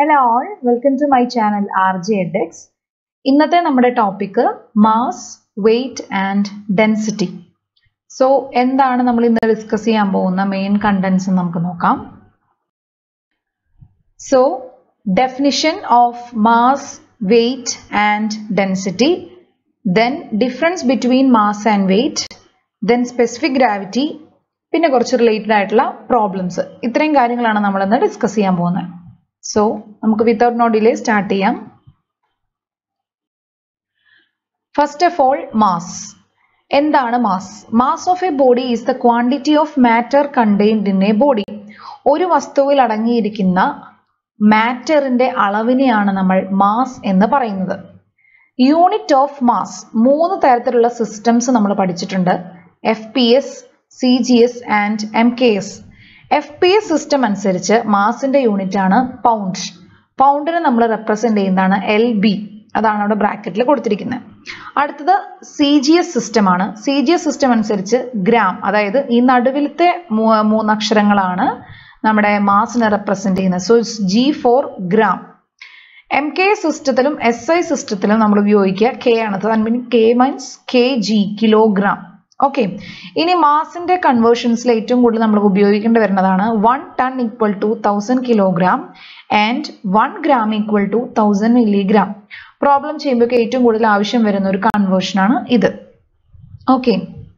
Hello all welcome to my channel R J Edex ഇന്നത്തെ നമ്മുടെ topic mass weight and density so എന്താണ് നമ്മൾ ഇന്ന് ഡിസ്കസ് ചെയ്യാൻ പോകുന്ന മെയിൻ കണ്ടൻസ് നമുക്ക് നോക്കാം so definition of mass weight and density then difference between mass and weight then specific gravity പിന്നെ കുറച്ച് റിലേറ്റഡ് ആയിട്ടുള്ള പ്രോബ്ലംസ് ഇത്രയും കാര്യങ്ങളാണ് നമ്മൾ ഇന്ന് ഡിസ്കസ് ചെയ്യാൻ പോകുന്നത് സോ നമുക്ക് വിത്തൗട്ട് നോ ഡിലേ സ്റ്റാർട്ട് ചെയ്യാം ഫസ്റ്റ് ഓഫ് ഓൾ മാസ് എന്താണ് mass mass of a body is the quantity of matter contained in a body ഒരു വസ്തുവിൽ അടങ്ങിയിരിക്കുന്ന മാറ്ററിന്റെ അളവിനെയാണ് നമ്മൾ മാസ് എന്ന് പറയുന്നത് യൂണിറ്റ് ഓഫ് മാസ് മൂന്ന് തരത്തിലുള്ള സിസ്റ്റംസ് നമ്മൾ പഠിച്ചിട്ടുണ്ട് F P S C G S and M K S F P S system അനുസരിച്ച് മാസിന്റെ യൂണിറ്റ് ആണ് പൗണ്ട് പൗണ്ടിനെ നമ്മൾ റെപ്രസെന്റ് ചെയ്യുന്നതാണ് എൽ ബി അതാണ് അവിടെ ബ്രാക്കറ്റിൽ കൊടുത്തിരിക്കുന്നത് അടുത്തത് സി ജി എസ് സിസ്റ്റം ആണ് സി ജി എസ് സിസ്റ്റം അനുസരിച്ച് ഗ്രാം അതായത് ഈ നടുവിലത്തെ മൂന്നക്ഷരങ്ങളാണ് നമ്മുടെ മാസിനെ റെപ്രസെന്റ് ചെയ്യുന്നത് so it's G for gram M K സിസ്റ്റത്തിലും എസ് ഐ സിസ്റ്റത്തിലും നമ്മൾ ഉപയോഗിക്കുക കെ ആണ് K means K G kilogram okay ഇനി മാസിന്റെ കൺവേർഷൻസിൽ ഏറ്റവും കൂടുതൽ നമ്മൾ ഉപയോഗിക്കേണ്ടി വരുന്നതാണ് one ton equal to thousand kilogram and one gram equal to thousand milligram problem ചെയ്യുമ്പോൾ ഏറ്റവും കൂടുതൽ ആവശ്യം വരുന്ന ഒരു കൺവേർഷൻ ആണ് ഇത് okay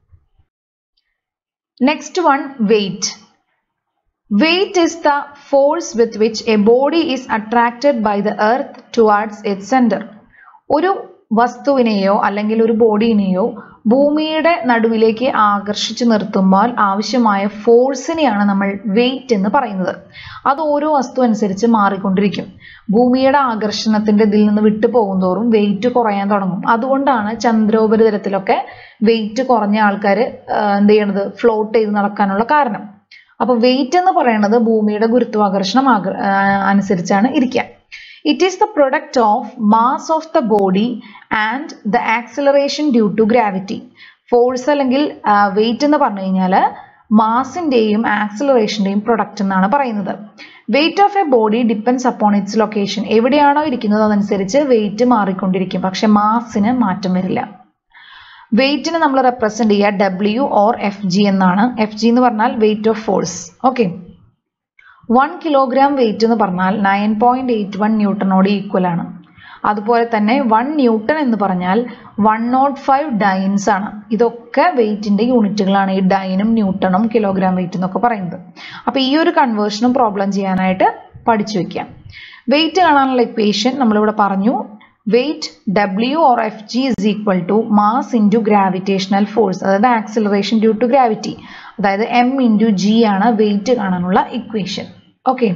next one weight weight is the force with which a body is attracted by the earth towards it centre ഒരു വസ്തുവിനെയോ അല്ലെങ്കിൽ ഒരു ബോഡീനെയോ ഭൂമിയുടെ നടുവിലേക്ക് ആകർഷിച്ചു നിർത്തുമ്പോൾ ആവശ്യമായ ഫോഴ്സിനെയാണ് നമ്മൾ വെയിറ്റ് എന്ന് പറയുന്നത് അത് ഓരോ വസ്തു അനുസരിച്ച് മാറിക്കൊണ്ടിരിക്കും ഭൂമിയുടെ ആകർഷണത്തിന്റെ ഇതിൽ നിന്ന് വിട്ടു പോകുന്തോറും വെയിറ്റ് കുറയാൻ തുടങ്ങും അതുകൊണ്ടാണ് ചന്ദ്രോപരിതലത്തിലൊക്കെ വെയിറ്റ് കുറഞ്ഞ ആൾക്കാർ എന്ത് ചെയ്യണത് ഫ്ലോട്ട് ചെയ്ത് നടക്കാനുള്ള കാരണം അപ്പൊ വെയിറ്റ് എന്ന് പറയുന്നത് ഭൂമിയുടെ ഗുരുത്വാകർഷണം അനുസരിച്ചാണ് ഇരിക്കുക it is the product of mass of the body and the acceleration due to gravity force അല്ലെങ്കിൽ വെയിറ്റ് എന്ന് പറഞ്ഞു കഴിഞ്ഞാൽ മാസിന്റെയും ആക്സിലറേഷന്റെയും പ്രൊഡക്റ്റ് എന്നാണ് പറയുന്നത് weight of a body depends upon its location എവിടെയാണോ ഇരിക്കുന്നത് അതനുസരിച്ച് വെയിറ്റ് മാറിക്കൊണ്ടിരിക്കും പക്ഷെ മാസിന് മാറ്റം വരില്ല വെയിറ്റിനെ നമ്മൾ റെപ്രസെന്റ് ചെയ്യുക ഡബ്ല്യു ഓർ എഫ് ജി എന്നാണ് എഫ് ജി എന്ന് പറഞ്ഞാൽ weight of force okay one kilogram weight എന്ന് പറഞ്ഞാൽ നയൻ പോയിന്റ് എയ്റ്റ് വൺ ന്യൂട്ടനോട് ഈക്വൽ ആണ് അതുപോലെ തന്നെ വൺ ന്യൂട്ടൺ എന്ന് പറഞ്ഞാൽ വൺ നോട്ട് ഫൈവ് ഡൈൻസ് ആണ് ഇതൊക്കെ വെയിറ്റിന്റെ യൂണിറ്റുകളാണ് ഈ ഡൈനും ന്യൂട്ടണും കിലോഗ്രാം വെയിറ്റ് എന്നൊക്കെ പറയുന്നത് അപ്പൊ ഈ ഒരു കൺവേർഷനും പ്രോബ്ലം ചെയ്യാനായിട്ട് പഠിച്ചു വെക്കാം വെയിറ്റ് കാണാനുള്ള ഇക്വേഷൻ നമ്മളിവിടെ പറഞ്ഞു weight W or F G is equal to mass into gravitational force അതായത് ആക്സിലറേഷൻ ഡ്യൂ ടു ഗ്രാവിറ്റി അതായത് എം ഇൻറ്റു ജി ആണ് വെയിറ്റ് കാണാനുള്ള ഇക്വേഷൻ ഓക്കെ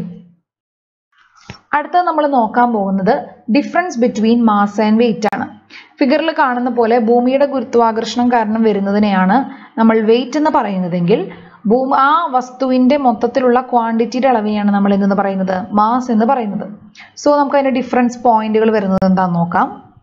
അടുത്തത് നമ്മൾ നോക്കാൻ പോകുന്നത് difference between mass and weight ആണ് ഫിഗറിൽ കാണുന്ന പോലെ ഭൂമിയുടെ ഗുരുത്വാകർഷണം കാരണം വരുന്നതിനെയാണ് നമ്മൾ വെയിറ്റ് എന്ന് പറയുന്നതെങ്കിൽ ഭൂമി ആ വസ്തുവിന്റെ മൊത്തത്തിലുള്ള ക്വാണ്ടിറ്റിയുടെ അളവിനെയാണ് നമ്മൾ എന്തെന്ന് പറയുന്നത് മാസ് എന്ന് പറയുന്നത് സോ നമുക്ക് അതിന്റെ ഡിഫറൻസ് പോയിന്റുകൾ വരുന്നത് എന്താണെന്ന് നോക്കാം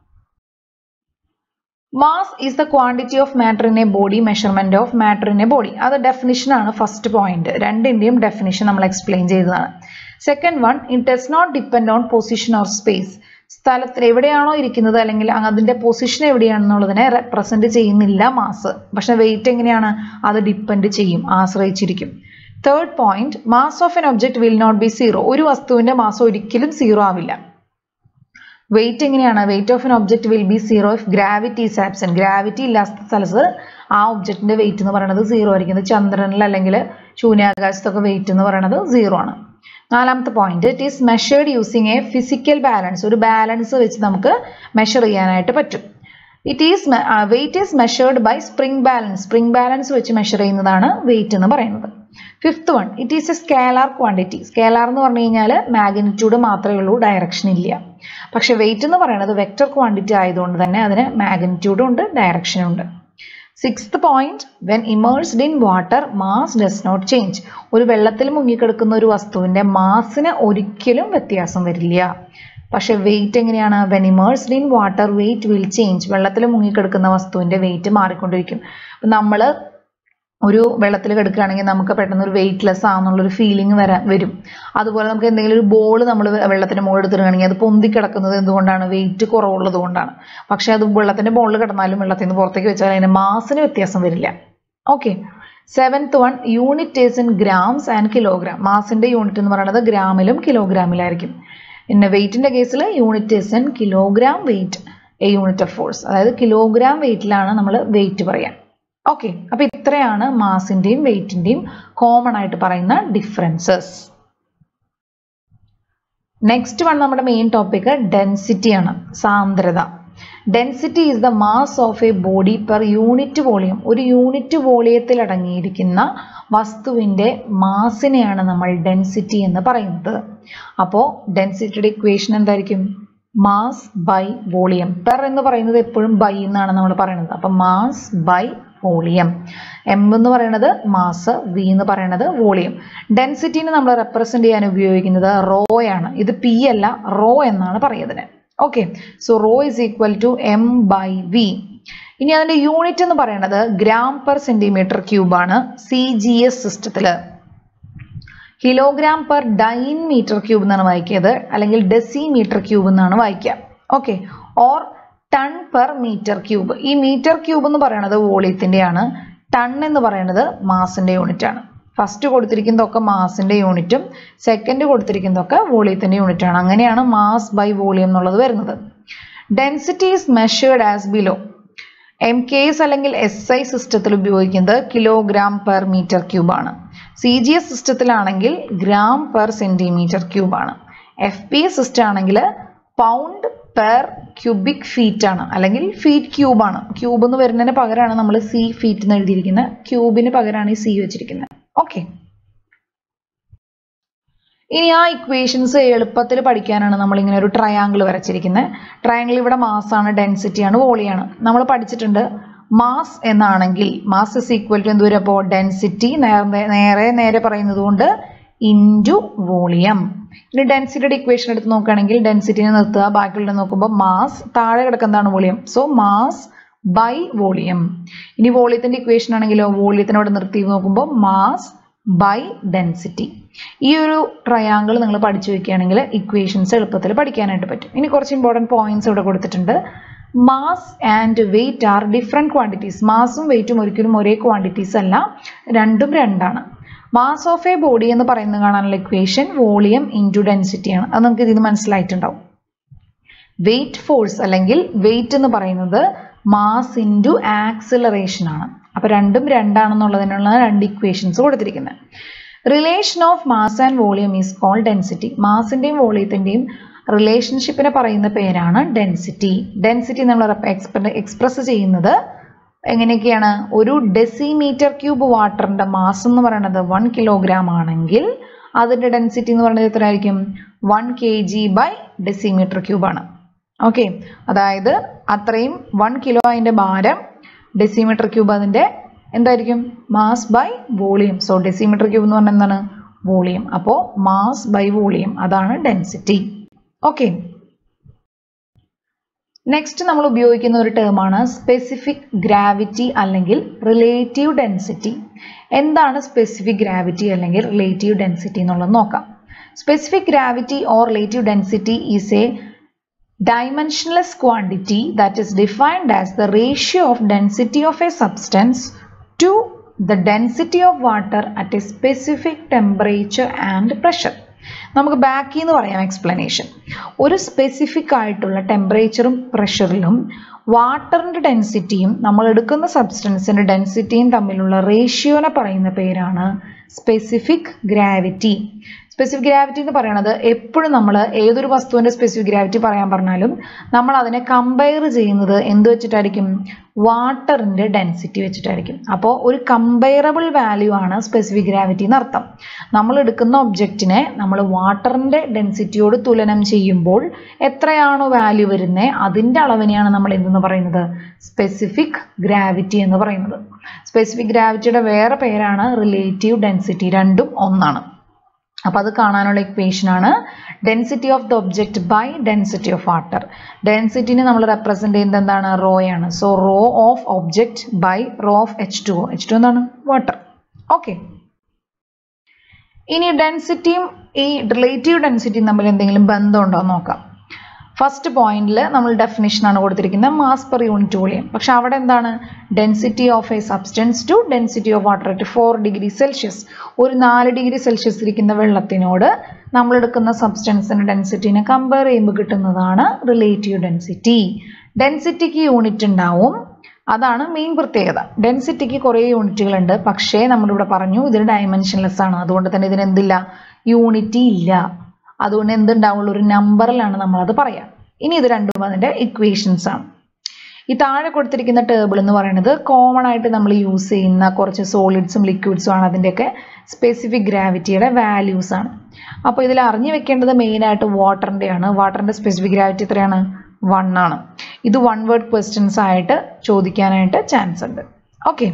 mass is the quantity of matter in a body measurement of matter in a body അത് ഡെഫിനിഷൻ ആണ് ഫസ്റ്റ് പോയിന്റ് രണ്ടിന്റെയും ഡെഫിനിഷൻ നമ്മൾ എക്സ്പ്ലെയിൻ ചെയ്തതാണ് second one it does not depend on position or space സ്ഥലത്തിൽ എവിടെയാണോ ഇരിക്കുന്നത് അല്ലെങ്കിൽ അതിന്റെ പൊസിഷൻ എവിടെയാണെന്നുള്ളതിനെ റെപ്രസെന്റ് ചെയ്യുന്നില്ല മാസ് പക്ഷെ വെയിറ്റ് എങ്ങനെയാണ് അത് ഡിപ്പെൻഡ് ചെയ്യും ആശ്രയിച്ചിരിക്കും third point mass of an object will not be zero ഒരു വസ്തുവിന്റെ മാസ് ഒരിക്കലും സീറോ ആവില്ല വെയിറ്റ് എങ്ങനെയാണ് weight of an object will be zero if gravity is absent gravity ഇല്ലാത്ത സ്ഥലത്ത് ആ ഒബ്ജക്റ്റിന്റെ വെയിറ്റ് എന്ന് പറയുന്നത് സീറോ ആയിരിക്കും ചന്ദ്രനിൽ അല്ലെങ്കിൽ ശൂന്യാകാശത്തൊക്കെ വെയിറ്റ് എന്ന് പറയുന്നത് സീറോ ആണ് നാലാമത്തെ point it is measured using a physical balance ഒരു ബാലൻസ് വെച്ച് നമുക്ക് മെഷർ ചെയ്യാനായിട്ട് പറ്റും it is weight is measured by spring balance spring balance വെച്ച് മെഷർ ചെയ്യുന്നതാണ് വെയിറ്റ് എന്ന് പറയുന്നത് fifth one it is a scalar quantity scalar എന്ന് പറഞ്ഞു കഴിഞ്ഞാൽ മാഗ്നിറ്റ്യൂഡ് മാത്രമേ ഉള്ളൂ ഡയറക്ഷൻ ഇല്ല പക്ഷെ വെയിറ്റ് എന്ന് പറയുന്നത് വെക്റ്റർ ക്വാണ്ടിറ്റി ആയതുകൊണ്ട് തന്നെ അതിന് മാഗ്നിറ്റ്യൂഡും ഉണ്ട് ഡയറക്ഷനും ഉണ്ട് sixth point when immersed in water mass does not change ഒരു വെള്ളത്തിൽ മുങ്ങിക്കിടക്കുന്ന ഒരു വസ്തുവിന്റെ മാസിന് ഒരിക്കലും വ്യത്യാസം വരില്ല പക്ഷെ വെയിറ്റ് എങ്ങനെയാണ് when immersed in water weight will change വെള്ളത്തിൽ മുങ്ങിക്കിടക്കുന്ന വസ്തുവിന്റെ വെയിറ്റ് മാറിക്കൊണ്ടിരിക്കും നമ്മൾ ഒരു വെള്ളത്തിൽ കിടക്കുകയാണെങ്കിൽ നമുക്ക് പെട്ടെന്ന് ഒരു വെയിറ്റ്ലെസ് ആണെന്നുള്ളൊരു ഫീലിംഗ് വരാൻ വരും അതുപോലെ നമുക്ക് എന്തെങ്കിലും ഒരു ബോൾ നമ്മൾ വെള്ളത്തിന് മുകളിൽ എടുത്തിടുകയാണെങ്കിൽ അത് പൊന്തി കിടക്കുന്നത് എന്തുകൊണ്ടാണ് വെയിറ്റ് കുറവുള്ളത് കൊണ്ടാണ് പക്ഷെ അത് വെള്ളത്തിന്റെ മുകളിൽ കിടന്നാലും വെള്ളത്തിൽ നിന്ന് പുറത്തേക്ക് വെച്ചാൽ അതിന്റെ മാസിന് വ്യത്യാസം വരില്ല okay seventh one unit is in grams and kilogram മാസിന്റെ യൂണിറ്റ് എന്ന് പറയുന്നത് ഗ്രാമിലും കിലോഗ്രാമിലായിരിക്കും പിന്നെ വെയിറ്റിന്റെ കേസിൽ unit is in kilogram weight a unit of force അതായത് കിലോഗ്രാം വെയിറ്റിലാണ് നമ്മൾ വെയിറ്റ് പറയാം ഓക്കെ അപ്പൊ ഇത്രയാണ് മാസിന്റെയും വെയിറ്റിന്റെയും കോമൺ ആയിട്ട് പറയുന്ന ഡിഫറൻസസ് നെക്സ്റ്റ് വൺ നമ്മുടെ മെയിൻ ടോപ്പിക് ഡെൻസിറ്റി ആണ് സാന്ദ്രത density is the mass of a body per unit volume ഒരു യൂണിറ്റ് വോളിയത്തിൽ അടങ്ങിയിരിക്കുന്ന വസ്തുവിന്റെ മാസിനെയാണ് നമ്മൾ ഡെൻസിറ്റി എന്ന് പറയുന്നത് അപ്പോൾ ഡെൻസിറ്റിയുടെ ഇക്വേഷൻ എന്തായിരിക്കും മാസ് ബൈ വോളിയം പെർ എന്ന് പറയുന്നത് എപ്പോഴും ബൈ എന്നാണ് നമ്മൾ പറയുന്നത് അപ്പം മാസ് ബൈ വോളിയം എം എന്ന് പറയുന്നത് മാസ് വി എന്ന് പറയുന്നത് വോളിയം ഡെൻസിറ്റിനെ നമ്മൾ റെപ്രസെന്റ് ചെയ്യാൻ ഉപയോഗിക്കുന്നത് റോ ആണ് ഇത് പി അല്ല റോ എന്നാണ് പറയുന്നത് okay so rho is equal to M by V ഇനി അതിന്റെ യൂണിറ്റ് എന്ന് പറയുന്നത് ഗ്രാം പെർ സെന്റിമീറ്റർ ക്യൂബ് ആണ് സി ജി എസ് സിസ്റ്റത്തില് kilogram per dyne metre cube എന്നാണ് വായിക്കുന്നത് അല്ലെങ്കിൽ ഡെസി മീറ്റർ ക്യൂബ് എന്നാണ് വായിക്കുക okay or ton per metre cube ഈ മീറ്റർ ക്യൂബ് എന്ന് പറയുന്നത് വോളിയത്തിന്റെയാണ് ടൺ എന്ന് പറയുന്നത് മാസിന്റെ യൂണിറ്റ് ആണ് ഫസ്റ്റ് കൊടുത്തിരിക്കുന്നതൊക്കെ മാസിന്റെ യൂണിറ്റും സെക്കൻഡ് കൊടുത്തിരിക്കുന്നതൊക്കെ വോളിയത്തിന്റെ യൂണിറ്റ് ആണ് അങ്ങനെയാണ് മാസ് ബൈ വോളിയം എന്നുള്ളത് വരുന്നത് density is measured as below M K S അല്ലെങ്കിൽ എസ് ഐ സിസ്റ്റത്തിൽ ഉപയോഗിക്കുന്നത് കിലോഗ്രാം പെർ മീറ്റർ ക്യൂബ് ആണ് സി ജി എസ് സിസ്റ്റത്തിലാണെങ്കിൽ ഗ്രാം പെർ സെന്റിമീറ്റർ ക്യൂബ് ആണ് എഫ് പി എസ് സിസ്റ്റം ആണെങ്കിൽ പൗണ്ട് പെർ ക്യൂബിക് ഫീറ്റ് ആണ് അല്ലെങ്കിൽ ഫീറ്റ് ക്യൂബ് ആണ് ക്യൂബ് എന്ന് വരുന്നതിന് പകരമാണ് നമ്മൾ സി ഫീറ്റ് എന്ന് എഴുതിയിരിക്കുന്നത് ക്യൂബിന് പകരമാണ് ഈ സി വെച്ചിരിക്കുന്നത് ഓക്കെ ഇനി ആ ഇക്വേഷൻസ് എളുപ്പത്തിൽ പഠിക്കാനാണ് നമ്മൾ ഇങ്ങനെ ഒരു ട്രയാങ്കിൾ വരച്ചിരിക്കുന്നത് ട്രയാങ്കിൾ ഇവിടെ മാസാണ് ഡെൻസിറ്റിയാണ് വോളിയാണ് നമ്മൾ പഠിച്ചിട്ടുണ്ട് മാസ് എന്നാണെങ്കിൽ മാസ് ഇസ് ഈക്വൽ ടു എന്ത് വരും അപ്പോൾ ഡെൻസിറ്റി നേരെ നേരെ നേരെ പറയുന്നത് കൊണ്ട് ഇൻറ്റു വോളിയം ഇനി ഡെൻസിറ്റിയുടെ ഇക്വേഷൻ എടുത്ത് നോക്കുകയാണെങ്കിൽ ഡെൻസിറ്റിനെ നിർത്തുക ബാക്കിയുള്ള നോക്കുമ്പോൾ മാസ് താഴെ കിടക്കുന്നതാണ് volume so mass by volume ഇനി വോളിയത്തിന്റെ ഇക്വേഷൻ ആണെങ്കിലോ വോളിയത്തിനെ ഇവിടെ നിർത്തി നോക്കുമ്പോൾ മാസ് ബൈ ഡെൻസിറ്റി ഈ ഒരു ട്രയാങ്കിൾ നിങ്ങൾ പഠിച്ചു വെക്കുകയാണെങ്കിൽ ഇക്വേഷൻസ് എളുപ്പത്തിൽ പഠിക്കാനായിട്ട് പറ്റും ഇനി കുറച്ച് ഇമ്പോർട്ടൻറ്റ് പോയിന്റ്സ് ഇവിടെ കൊടുത്തിട്ടുണ്ട് mass and weight are different quantities മാസും വെയിറ്റും ഒരിക്കലും ഒരേ ക്വാണ്ടിറ്റീസ് അല്ല രണ്ടും രണ്ടാണ് മാസ് ഓഫ് എ ബോഡി എന്ന് പറയുന്നത് കാണാനുള്ള ഇക്വേഷൻ വോളിയം ഇൻറ്റു ഡെൻസിറ്റി ആണ് അത് നമുക്ക് ഇതിന് മനസ്സിലായിട്ടുണ്ടാവും വെയിറ്റ് ഫോഴ്സ് അല്ലെങ്കിൽ വെയിറ്റ് എന്ന് പറയുന്നത് മാസ് ഇൻറ്റു ആക്സിലറേഷൻ ആണ് അപ്പൊ രണ്ടും രണ്ടാണെന്നുള്ളതിനുള്ള രണ്ട് ഇക്വേഷൻസ് കൊടുത്തിരിക്കുന്നത് relation of mass and volume is call density മാസിന്റെയും വോളിയത്തിന്റെയും റിലേഷൻഷിപ്പിനെ പറയുന്ന പേരാണ് ഡെൻസിറ്റി ഡെൻസിറ്റി നമ്മൾ എക്സ്പ്രസ് ചെയ്യുന്നത് എങ്ങനെയൊക്കെയാണ് ഒരു ഡെസിമീറ്റർ ക്യൂബ് വാട്ടറിന്റെ മാസ് എന്ന് പറയുന്നത് വൺ കിലോഗ്രാം ആണെങ്കിൽ അതിന്റെ ഡെൻസിറ്റി എന്ന് പറയുന്നത് എത്രയായിരിക്കും one K G by decimetre cube ആണ് ഓക്കെ അതായത് അത്രയും വൺ കിലോ അതിന്റെ ഭാരം ഡെസിമീറ്റർ ക്യൂബ് അതിന്റെ എന്തായിരിക്കും mass by volume so decimetre cube എന്ന് പറഞ്ഞാൽ എന്താണ് വോളിയം അപ്പോൾ മാസ് ബൈ വോളിയം അതാണ് ഡെൻസിറ്റി ഓക്കെ നെക്സ്റ്റ് നമ്മൾ ഉപയോഗിക്കുന്ന ഒരു ടേമാണ് സ്പെസിഫിക് ഗ്രാവിറ്റി അല്ലെങ്കിൽ റിലേറ്റീവ് ഡെൻസിറ്റി എന്താണ് സ്പെസിഫിക് ഗ്രാവിറ്റി അല്ലെങ്കിൽ റിലേറ്റീവ് ഡെൻസിറ്റി എന്നുള്ളത് നോക്കാം specific gravity or relative density is a dimensionless quantity that is defined as the ratio of density of a substance to the density of water at a specific temperature and pressure. നമുക്ക് ബാക്കി എന്ന് പറയാം explanation ഒരു specific ആയിട്ടുള്ള ടെമ്പറേച്ചറും പ്രഷറിലും വാട്ടറിന്റെ ഡെൻസിറ്റിയും നമ്മൾ എടുക്കുന്ന സബ്സ്റ്റൻസിന്റെ ഡെൻസിറ്റിയും തമ്മിലുള്ള റേഷ്യോനെ പറയുന്ന പേരാണ് സ്പെസിഫിക് ഗ്രാവിറ്റി സ്പെസിഫിക് ഗ്രാവിറ്റി എന്ന് പറയുന്നത് എപ്പോഴും നമ്മൾ ഏതൊരു വസ്തുവിന്റെ സ്പെസിഫിക് ഗ്രാവിറ്റി പറയാൻ പറഞ്ഞാലും നമ്മൾ അതിനെ കമ്പയർ ചെയ്യുന്നത് എന്ത് വെച്ചിട്ടായിരിക്കും വാട്ടറിന്റെ ഡെൻസിറ്റി വെച്ചിട്ടായിരിക്കും അപ്പോൾ ഒരു കമ്പയറബിൾ വാല്യൂ ആണ് സ്പെസിഫിക് ഗ്രാവിറ്റി എന്നർത്ഥം നമ്മൾ എടുക്കുന്ന ഒബ്ജക്റ്റിനെ നമ്മൾ വാട്ടറിന്റെ ഡെൻസിറ്റിയോട് തുലനം ചെയ്യുമ്പോൾ എത്രയാണോ വാല്യൂ വരുന്നത് അതിന്റെ അളവിനെയാണ് നമ്മൾ എന്തെന്ന് പറയുന്നത് സ്പെസിഫിക് ഗ്രാവിറ്റി എന്ന് പറയുന്നത് സ്പെസിഫിക് ഗ്രാവിറ്റിയുടെ വേറെ പേരാണ് റിലേറ്റീവ് ഡെൻസിറ്റി രണ്ടും ഒന്നാണ് അപ്പൊ അത് കാണാനുള്ള ഇക്വേഷൻ ആണ് density of the object by density of water ഡെൻസിറ്റിനെ നമ്മൾ റെപ്രസെന്റ് ചെയ്യുന്നത് എന്താണ് റോ ആണ് so rho of object by rho of H two O H two എന്താണ് വാട്ടർ ഓക്കെ ഇനി ഡെൻസിറ്റിയും ഈ റിലേറ്റീവ് ഡെൻസിറ്റിയും തമ്മിൽ എന്തെങ്കിലും ബന്ധമുണ്ടോ എന്ന് നോക്കാം ഫസ്റ്റ് പോയിന്റിൽ നമ്മൾ ഡെഫിനിഷൻ ആണ് കൊടുത്തിരിക്കുന്നത് മാസ് പെർ യൂണിറ്റ് വോളിയം പക്ഷെ അവിടെ എന്താണ് density of a substance to density of water at four degree Celsius ഒരു നാല് ഡിഗ്രി സെൽഷ്യസ് ഇരിക്കുന്ന വെള്ളത്തിനോട് നമ്മൾ എടുക്കുന്ന സബ്സ്റ്റൻസിന്റെ ഡെൻസിറ്റിനെ കമ്പയർ ചെയ്യുമ്പോൾ കിട്ടുന്നതാണ് റിലേറ്റീവ് ഡെൻസിറ്റി ഡെൻസിറ്റിക്ക് യൂണിറ്റ് ഉണ്ടാവും അതാണ് മെയിൻ പ്രത്യേകത ഡെൻസിറ്റിക്ക് കുറേ യൂണിറ്റുകളുണ്ട് പക്ഷേ നമ്മളിവിടെ പറഞ്ഞു ഇതിന് ഡയമെൻഷൻലെസ് ആണ് അതുകൊണ്ട് തന്നെ ഇതിന് എന്തില്ല യൂണിറ്റി ഇല്ല അതുകൊണ്ട് എന്തുണ്ടാവുള്ളൂ ഒരു നമ്പറിലാണ് നമ്മളത് പറയാം ഇനി ഇത് രണ്ടും അതിൻ്റെ ഇക്വേഷൻസ് ആണ് ഈ താഴെ കൊടുത്തിരിക്കുന്ന ടേബിൾ എന്ന് പറയുന്നത് കോമൺ ആയിട്ട് നമ്മൾ യൂസ് ചെയ്യുന്ന കുറച്ച് സോളിഡ്സും ലിക്വിഡ്സും ആണ് അതിൻ്റെയൊക്കെ സ്പെസിഫിക് ഗ്രാവിറ്റിയുടെ വാല്യൂസ് ആണ് അപ്പോൾ ഇതിൽ അറിഞ്ഞു വെക്കേണ്ടത് മെയിനായിട്ട് വാട്ടറിൻ്റെയാണ് വാട്ടറിൻ്റെ സ്പെസിഫിക് ഗ്രാവിറ്റി എത്രയാണ് വൺ ആണ് ഇത് വൺ വേർഡ് ക്വസ്റ്റ്യൻസ് ആയിട്ട് ചോദിക്കാനായിട്ട് ചാൻസ് ഉണ്ട് ഓക്കെ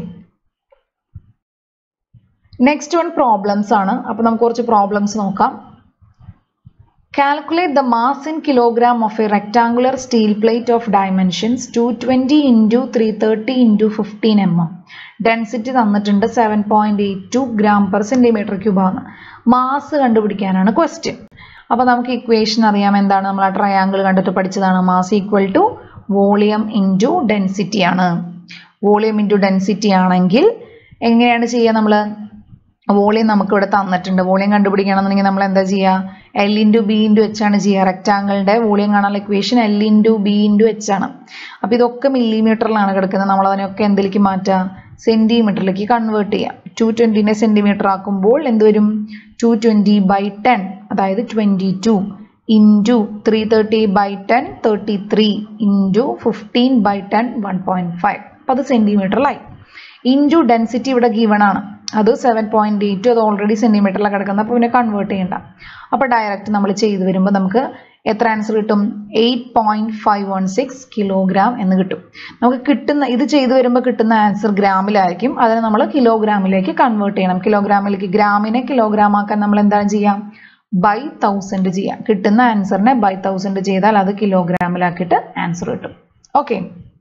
നെക്സ്റ്റ് വൺ പ്രോബ്ലംസ് ആണ് അപ്പോൾ നമുക്ക് കുറച്ച് പ്രോബ്ലംസ് നോക്കാം Calculate the mass in kilogram of a rectangular steel plate of dimensions 220 into 330 into 15 mm. Density തന്നിട്ടുണ്ട് seven point eight two gram per centimetre cube ആണ് മാസ് കണ്ടുപിടിക്കാനാണ് question അപ്പോൾ നമുക്ക് ഇക്വേഷൻ അറിയാം എന്താണ് നമ്മൾ ആ ട്രയാങ്കിൾ കണ്ടിട്ട് പഠിച്ചതാണ് mass equal to volume into density ആണ് വോളിയം ഇൻറ്റു ഡെൻസിറ്റി ആണെങ്കിൽ എങ്ങനെയാണ് ചെയ്യുക നമ്മൾ വോളിയം നമുക്ക് ഇവിടെ തന്നിട്ടുണ്ട് വോളിയം കണ്ടുപിടിക്കണമെന്നുണ്ടെങ്കിൽ നമ്മൾ എന്താ ചെയ്യുക L into B into H ആണ് ചെയ്യുക റെക്റ്റാങ്കിളിൻ്റെ വോളിയം കാണാനുള്ള equation L into B into H ആണ് അപ്പോൾ ഇതൊക്കെ മില്ലിമീറ്ററിലാണ് കിടക്കുന്നത് നമ്മൾ അതിനൊക്കെ എന്തിലേക്ക് മാറ്റുക സെൻറ്റിമീറ്ററിലേക്ക് കൺവേർട്ട് ചെയ്യാം ടു ട്വൻറ്റിനെ സെൻറ്റിമീറ്റർ ആക്കുമ്പോൾ എന്ത് വരും ടു ട്വൻറ്റി ബൈ ടെൻ അതായത് twenty two into three thirty by ten thirty three into fifteen by ten one point five അപ്പോൾ അത് സെൻറ്റിമീറ്ററിലായി ഇൻറ്റു ഡെൻസിറ്റി ഇവിടെ ഗിവൺ ആണ് അത് സെവൻ പോയിന്റ് എയ്റ്റ് അത് ഓൾറെഡി സെൻറ്റിമീറ്ററിലാണ് കിടക്കുന്നത് അപ്പോൾ പിന്നെ കൺവേർട്ട് ചെയ്യണ്ട അപ്പോൾ ഡയറക്റ്റ് നമ്മൾ ചെയ്ത് വരുമ്പോൾ നമുക്ക് എത്ര ആൻസർ കിട്ടും eight point five one six kilogram എന്ന് കിട്ടും നമുക്ക് കിട്ടുന്ന ഇത് ചെയ്തു വരുമ്പോൾ കിട്ടുന്ന ആൻസർ ഗ്രാമിലായിരിക്കും അതിനെ നമ്മൾ കിലോഗ്രാമിലേക്ക് കൺവേർട്ട് ചെയ്യണം കിലോഗ്രാമിലേക്ക് ഗ്രാമിനെ കിലോഗ്രാം ആക്കാൻ നമ്മൾ എന്താണ് ചെയ്യാം ബൈ തൗസൻഡ് ചെയ്യാം കിട്ടുന്ന ആൻസറിനെ ബൈ തൗസൻഡ് ചെയ്താൽ അത് കിലോഗ്രാമിലാക്കിയിട്ട് ആൻസർ കിട്ടും okay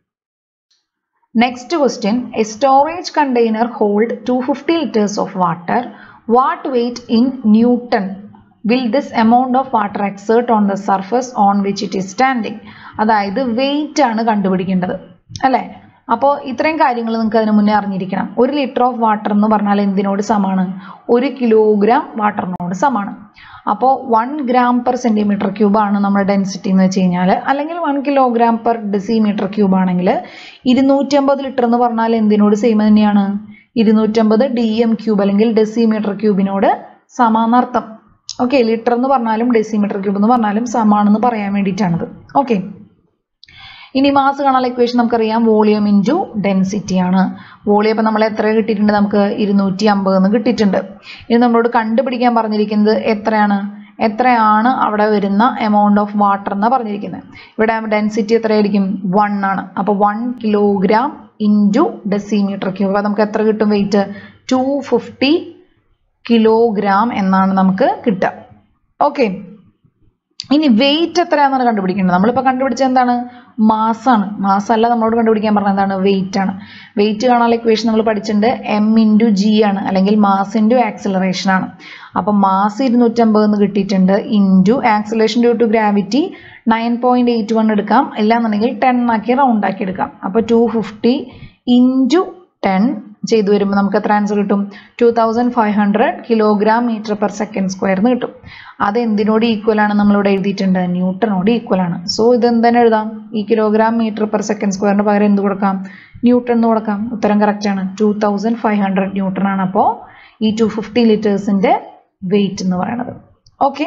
Next question, a storage container hold 250 liters of water. What weight in Newton will this amount of water exert on the surface on which it is standing? അതായത് weight ആണ് കണ്ടുപിടിക്കേണ്ടത് അല്ലേ അപ്പോൾ ഇത്രയും കാര്യങ്ങൾ നിങ്ങൾക്ക് അതിന് മുന്നേ അറിഞ്ഞിരിക്കണം ഒരു ലിറ്റർ ഓഫ് വാട്ടർ എന്ന് പറഞ്ഞാൽ എന്തിനോട് സമാണ് ഒരു കിലോഗ്രാം വാട്ടറിനോട് സമാണ് അപ്പോൾ one gram per centimetre cube ആണ് നമ്മുടെ ഡെൻസിറ്റി എന്ന് വെച്ച് കഴിഞ്ഞാൽ അല്ലെങ്കിൽ one kilogram per decimetre cube ആണെങ്കിൽ ഇരുന്നൂറ്റമ്പത് ലിറ്റർ എന്ന് പറഞ്ഞാൽ എന്തിനോട് സെയിം തന്നെയാണ് ഇരുന്നൂറ്റമ്പത് ഡി എം ക്യൂബ് അല്ലെങ്കിൽ ഡെസിമീറ്റർ ക്യൂബിനോട് സമാനർത്ഥം ഓക്കെ ലിറ്റർ എന്ന് പറഞ്ഞാലും ഡെസിമീറ്റർ ക്യൂബ് എന്ന് പറഞ്ഞാലും സമാണെന്ന് പറയാൻ വേണ്ടിയിട്ടാണത് ഓക്കെ ഇനി മാസ് കാണാനുള്ള ഇക്വേഷൻ നമുക്കറിയാം വോളിയം ഇൻറ്റു ഡെൻസിറ്റി ആണ് വോളിയം ഇപ്പം നമ്മൾ എത്ര കിട്ടിയിട്ടുണ്ട് നമുക്ക് ഇരുന്നൂറ്റി അമ്പത് എന്ന് കിട്ടിയിട്ടുണ്ട് ഇനി നമ്മളോട് കണ്ടുപിടിക്കാൻ പറഞ്ഞിരിക്കുന്നത് എത്രയാണ് എത്രയാണ് അവിടെ വരുന്ന എമൗണ്ട് ഓഫ് വാട്ടർ എന്നാണ് പറഞ്ഞിരിക്കുന്നത് ഇവിടെ ഡെൻസിറ്റി എത്രയായിരിക്കും വൺ ആണ് അപ്പോൾ one kilogram into decimetre cube അപ്പോൾ നമുക്ക് എത്ര കിട്ടും വെയിറ്റ് ടു ഫിഫ്റ്റി കിലോഗ്രാം എന്നാണ് നമുക്ക് കിട്ടുക ഓക്കെ ഇനി വെയിറ്റ് എത്രയാണെന്നാണ് കണ്ടുപിടിക്കേണ്ടത് നമ്മളിപ്പോൾ കണ്ടുപിടിച്ചത് എന്താണ് മാസാണ് മാസ് അല്ല നമ്മളോട് കണ്ടുപിടിക്കാൻ പറഞ്ഞത് എന്താണ് വെയിറ്റ് ആണ് വെയിറ്റ് കാണാനുള്ള ഇക്വേഷൻ നമ്മൾ പഠിച്ചിട്ടുണ്ട് എം ഇൻറ്റു ജി ആണ് അല്ലെങ്കിൽ മാസ് ഇൻറ്റു ആക്സിലറേഷൻ ആണ് അപ്പം മാസ് ഇരുന്നൂറ്റമ്പത് എന്ന് കിട്ടിയിട്ടുണ്ട് into acceleration due to gravity nine point eight one എടുക്കാം ഇല്ലാന്നുണ്ടെങ്കിൽ ടെൻ ആക്കി റൗണ്ട് ആക്കി എടുക്കാം അപ്പോൾ ടു ഫിഫ്റ്റി ഇൻറ്റു ടെൻ ചെയ്തു വരുമ്പോൾ നമുക്ക് എത്ര ആൻസർ കിട്ടും two thousand five hundred kilogram metre per second square എന്ന് കിട്ടും അത് എന്തിനോട് ഈക്വൽ ആണ് നമ്മളിവിടെ എഴുതിയിട്ടുണ്ട് ന്യൂട്ടനോട് ഈക്വൽ ആണ് സോ ഇത് എന്താണ് എഴുതാം ഈ കിലോഗ്രാം മീറ്റർ പെർ സെക്കൻഡ് സ്ക്വയറിന് പകരം എന്ത് കൊടുക്കാം ന്യൂട്ടൺ എന്ന് കൊടുക്കാം ഉത്തരം കറക്റ്റ് ആണ് two thousand five hundred newton ആണ് അപ്പോൾ ഈ ടു ഫിഫ്റ്റി ലിറ്റേഴ്സിന്റെ വെയിറ്റ് എന്ന് പറയുന്നത് okay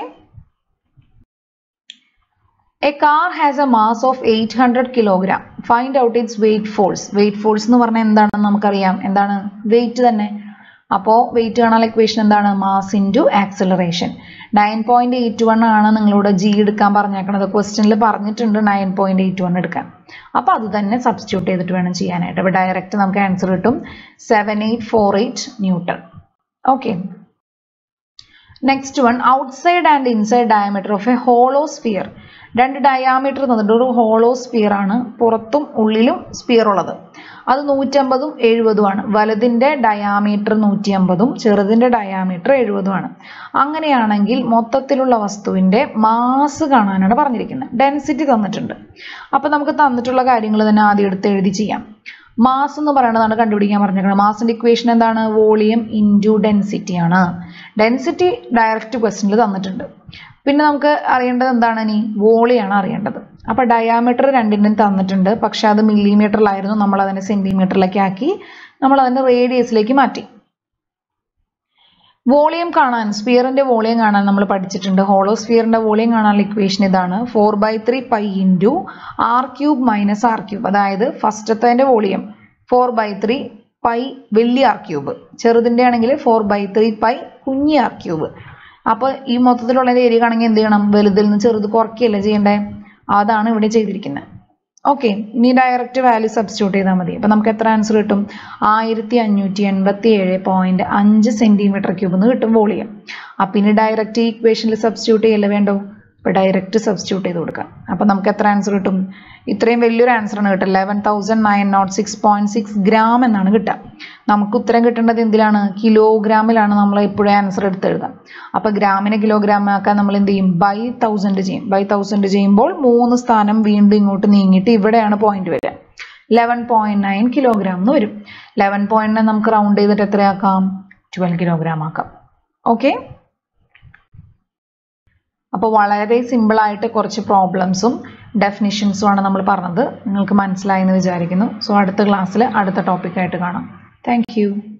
a car has a mass of eight hundred kilogram find out its weight force weight force എന്ന് പറഞ്ഞാൽ എന്താണെന്ന് നമുക്കറിയാം എന്താണ് വെയിറ്റ് തന്നെ അപ്പോൾ വെയിറ്റ് കാണാനുള്ള ഇക്വേഷൻ എന്താണ് mass into acceleration nine point eight one ആണ് നിങ്ങളോട് ജി എടുക്കാൻ പറഞ്ഞേക്കണത് ക്വസ്റ്റ്യനിൽ പറഞ്ഞിട്ടുണ്ട് നയൻ പോയിന്റ് എയ്റ്റ് വൺ എടുക്കാൻ അപ്പോൾ അത് തന്നെ സബ്സ്റ്റിറ്റ്യൂട്ട് ചെയ്തിട്ട് വേണം ചെയ്യാനായിട്ട് അപ്പോൾ ഡയറക്റ്റ് നമുക്ക് ആൻസർ കിട്ടും seven eight four eight newton okay next one outside and inside diameter of a hollow sphere രണ്ട് ഡയാമീറ്റർ തന്നിട്ട് ഒരു ഹോളോസ്ഫിയർ ആണ് പുറത്തും ഉള്ളിലും സ്പിയർ ഉള്ളത് അത് നൂറ്റമ്പതും എഴുപതുമാണ് വലുതിൻ്റെ ഡയാമീറ്റർ നൂറ്റി അമ്പതും ചെറുതിൻ്റെ ഡയാമീറ്റർ എഴുപതുമാണ് അങ്ങനെയാണെങ്കിൽ മൊത്തത്തിലുള്ള വസ്തുവിൻ്റെ മാസ് കാണാനാണ് പറഞ്ഞിരിക്കുന്നത് ഡെൻസിറ്റി തന്നിട്ടുണ്ട് അപ്പോൾ നമുക്ക് തന്നിട്ടുള്ള കാര്യങ്ങൾ തന്നെ ആദ്യം എടുത്ത് എഴുതി ചെയ്യാം മാസ് എന്ന് പറയുന്നതാണ് കണ്ടുപിടിക്കാൻ പറഞ്ഞിരിക്കുന്നത് മാസിന്റെ ഇക്വേഷൻ എന്താണ് വോളിയം ഇൻറ്റു ഡെൻസിറ്റി ആണ് ഡെൻസിറ്റി ഡയറക്റ്റ് ക്വസ്റ്റനിൽ തന്നിട്ടുണ്ട് പിന്നെ നമുക്ക് അറിയേണ്ടത് എന്താണ് ഇനി വോളിയാണ് അറിയേണ്ടത് അപ്പോൾ ഡയാമീറ്റർ രണ്ടിനും തന്നിട്ടുണ്ട് പക്ഷെ അത് മില്ലിമീറ്ററിലായിരുന്നു നമ്മൾ അതിനെ സെന്റിമീറ്ററിലേക്ക് ആക്കി നമ്മൾ അതിനെ റേഡിയസിലേക്ക് മാറ്റി വോളിയം കാണാൻ സ്പിയറിന്റെ വോളിയം കാണാൻ നമ്മൾ പഠിച്ചിട്ടുണ്ട് ഹോളോ സ്പിയറിന്റെ വോളിയം കാണാനുള്ള ഇക്വേഷൻ ഇതാണ് four by three pi into R cube minus R cube അതായത് ഫസ്റ്റത്തെ volume four by three pi വലിയ ആർ ക്യൂബ് ചെറുതിൻ്റെ ആണെങ്കിൽ ഫോർ ബൈ ത്രീ പൈ കുഞ്ഞി ആർ ക്യൂബ് അപ്പോൾ ഈ മൊത്തത്തിലുള്ള ഏരിയ ആണെങ്കിൽ എന്ത് ചെയ്യണം വലുതിൽ നിന്ന് ചെറുത് കുറയ്ക്കുകയല്ലേ ചെയ്യണ്ടേ അതാണ് ഇവിടെ ചെയ്തിരിക്കുന്നത് ഓക്കെ ഇനി ഡയറക്റ്റ് വാല്യൂ സബ്സ്റ്റിറ്റ്യൂട്ട് ചെയ്താൽ മതി അപ്പം നമുക്ക് എത്ര ആൻസർ കിട്ടും ആയിരത്തി അഞ്ഞൂറ്റി എൺപത്തി ഏഴ് പോയിന്റ് അഞ്ച് സെന്റിമീറ്റർ ക്യൂബ് എന്ന് കിട്ടും വോളിയം അപ്പം ഇനി ഡയറക്റ്റ് ഈ ഇക്വേഷനിൽ സബ്സ്റ്റിറ്റ്യൂട്ട് ചെയ്യല്ലേ വേണ്ടോ അപ്പോൾ ഡയറക്റ്റ് സബ്സ്റ്റിറ്റ്യൂട്ട് ചെയ്ത് കൊടുക്കാം അപ്പം നമുക്ക് എത്ര ആൻസർ കിട്ടും ഇത്രയും വലിയൊരു ആൻസറാണ് കിട്ടുക eleven thousand nine nought six point six gram എന്നാണ് കിട്ടുക നമുക്ക് ഉത്തരം കിട്ടേണ്ടത് എന്തിലാണ് കിലോഗ്രാമിലാണ് നമ്മൾ എപ്പോഴും ആൻസർ എടുത്ത് എഴുതാം അപ്പോൾ ഗ്രാമിനെ കിലോഗ്രാം ആക്കാൻ നമ്മൾ എന്ത് ചെയ്യും ബൈ തൗസൻഡ് ചെയ്യും ബൈ തൗസൻഡ് ചെയ്യുമ്പോൾ മൂന്ന് സ്ഥാനം വീണ്ടും ഇങ്ങോട്ട് നീങ്ങിയിട്ട് ഇവിടെയാണ് പോയിന്റ് വരിക ലെവൻ പോയിന്റ് നയൻ കിലോഗ്രാം എന്ന് വരും ലെവൻ പോയിന്റിനെ നമുക്ക് റൗണ്ട് ചെയ്തിട്ട് എത്രയാക്കാം ട്വൽവ് കിലോഗ്രാം ആക്കാം ഓക്കെ അപ്പോൾ വളരെ സിമ്പിളായിട്ട് കുറച്ച് പ്രോബ്ലംസും ഡെഫിനിഷൻസും ആണ് നമ്മൾ പറഞ്ഞത് നിങ്ങൾക്ക് മനസ്സിലായി എന്ന് വിചാരിക്കുന്നു സോ അടുത്ത ക്ലാസ്സിൽ അടുത്ത ടോപ്പിക്കായിട്ട് കാണാം താങ്ക്